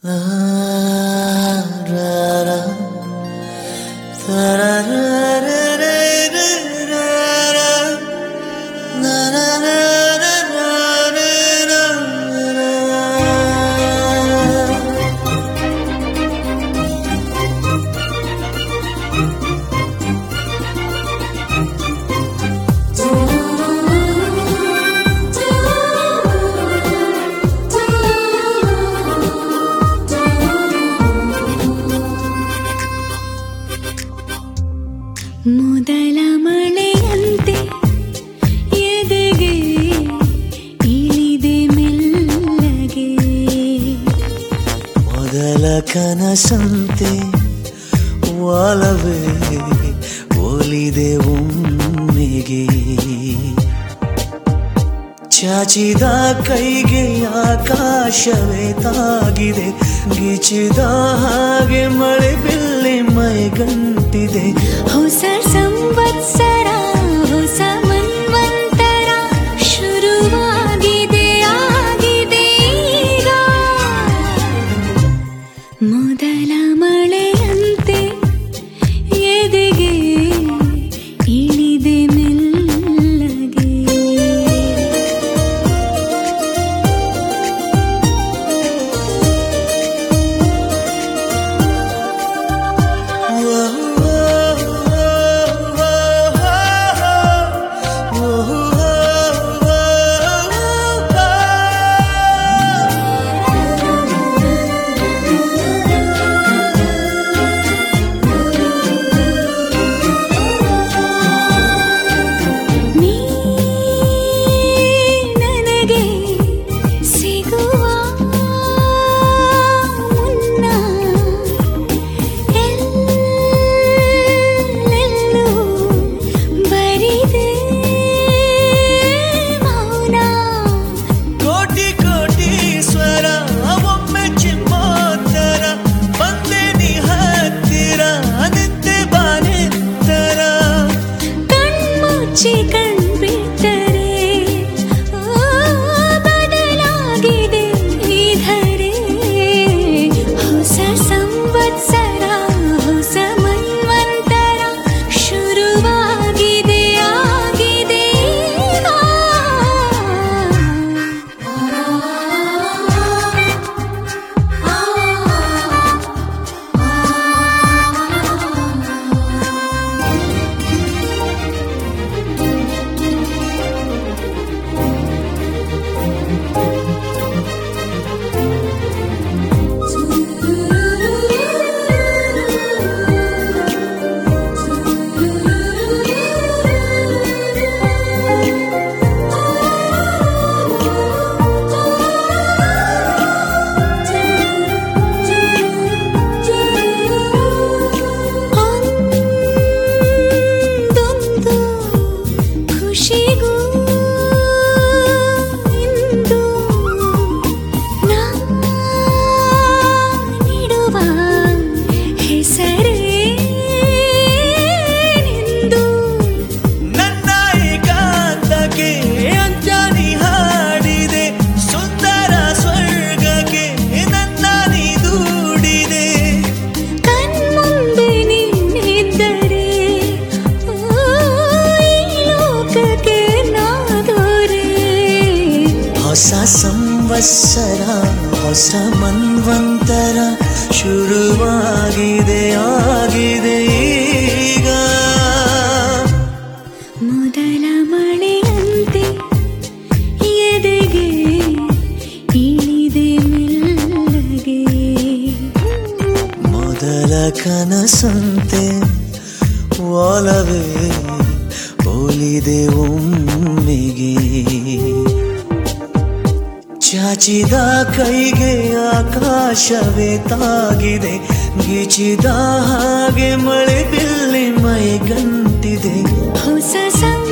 ಮೊದಲ ಮಳೆಯಂತೆ ಎದೆಗೆ ಇಳಿದೆ ಮೆಲ್ಲಗೆ ಮೊದಲ ಕನಸಂತೆ ಒಲವೇ ಒಲಿದೆ ಒಮ್ಮೆಗೆ ಚಾಚಿದ ಕೈಗೆ ಆಕಾಶವೇ ತಾಗಿದೆ ಗಿಚಿದ ಹಾಗೆ ಮಳೆ ಬಿಲ್ಲಿ ಮೈಗಂಟಿದೆ ಹೊಸ ಸಂವತ್ಸರ ಹೊಸ ಮನ್ವಂತರ ಶುರುವಾಗಿದೆ ಆಗಿದೆ ಈಗ ಮೊದಲ ಮಳೆಯಂತೆ ಎದೆಗೆ ಇಳಿದೆ ಮೆಲ್ಲಗೆ ನೀ ನನಗೆ ಸಿಗುವ ಮುನ್ನ ಎಲ್ಲೆಲ್ಲೂ ಬರಿದೆ ಮೌನ ಕೋಟಿ ಕೋಟಿ ಸ್ವರ ಒಮ್ಮೆ ಚಿಮ್ಮೋತ್ತರ ಬಂದೆ ನೀ ಹತ್ತಿರ ನಿದ್ದೆ ಬಾನೆತ್ತರ ಕಣ್ಮುಚ್ಚಿ ಕಣ್ಬಿಟ್ಟರೆ ಓ, ಬದಲಾಗಿದೆ ಈ ಧರೆ ಹೊಸ ಸಂವತ್ಸರ ಹೊಸ ಮನ್ವಂತರ ಶುರುವಾಗಿದೆ ಆಗಿದೆ ಒಂದೊಂದು ಖುಷಿಗೂ ಇಂದು ನಾ ನೀಡುವ ಹೆಸರೇ ನಿಂದು ನನ್ನ ಏಕಾಂತಕ್ಕೆ ಅಂಜಾನಿ ಹಾಡಿದೆ ಸುಂದರ ಸ್ವರ್ಗಕ್ಕೆ ನನ್ನ ನೀ ದೂಡಿದೆ ಕಣ್ಮುಂದೆ ನಿನ್ನಿದ್ದರೆ ಓ, ಈ ಲೋಕಕ್ಕೆ ನಾದೋರೆ ಹೊಸ ಸಂವತ್ಸರ ಹೊಸ ಮನ್ವಂತರ ಶುರುವಾಗಿದೆ ಆಗಿದೆ ಈಗ ಮೊದಲ ಮಳೆಯಂತೆ ಎದೆಗೆ ಇಳಿದೆ ಮೆಲ್ಲಗೆ ಮೊದಲ ಕನಸಂತೆ ಒಲವೇ ಒಲಿದೆ ಒಮ್ಮೆಗೆ ಚಾಚಿದ ಕೈಗೆ ಆಕಾಶವೇ ತಾಗಿದೆ ಗಿಚಿದ ಹಾಗೆ ಮಳೆ ಬಿಲ್ಲಿ ಮೈಗಂಟಿದೆ ಹೊಸ ಸಂಗ